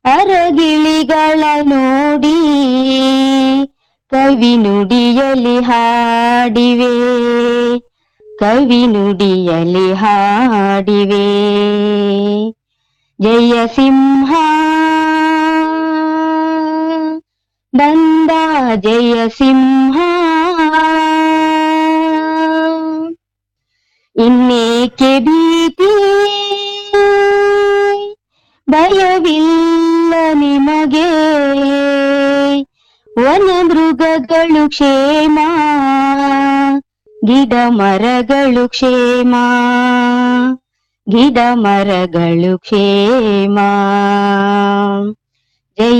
ಅರಗಿಳಿಗಳ ನೋಡಿ ಕವಿ ನುಡಿಯಲಿ ಹಾಡಿವೆ ಕವಿ ನುಡಿಯಲಿ ಹಾಡಿವೆ ಜಯ ಸಿಂಹ ಬಂದ ಜಯ ಸಿಂಹ ಇನ್ನೇಕೆ ಭೀತಿ ಭಯವಿಲ್ಲ ನಿಮಗೆ ವನ ಮೃಗಗಳು ಕ್ಷೇಮ ಗಿಡ ಮರಗಳು ಕ್ಷೇಮ ಗಿಡ ಮರಗಳು ಕ್ಷೇಮ ಜಯ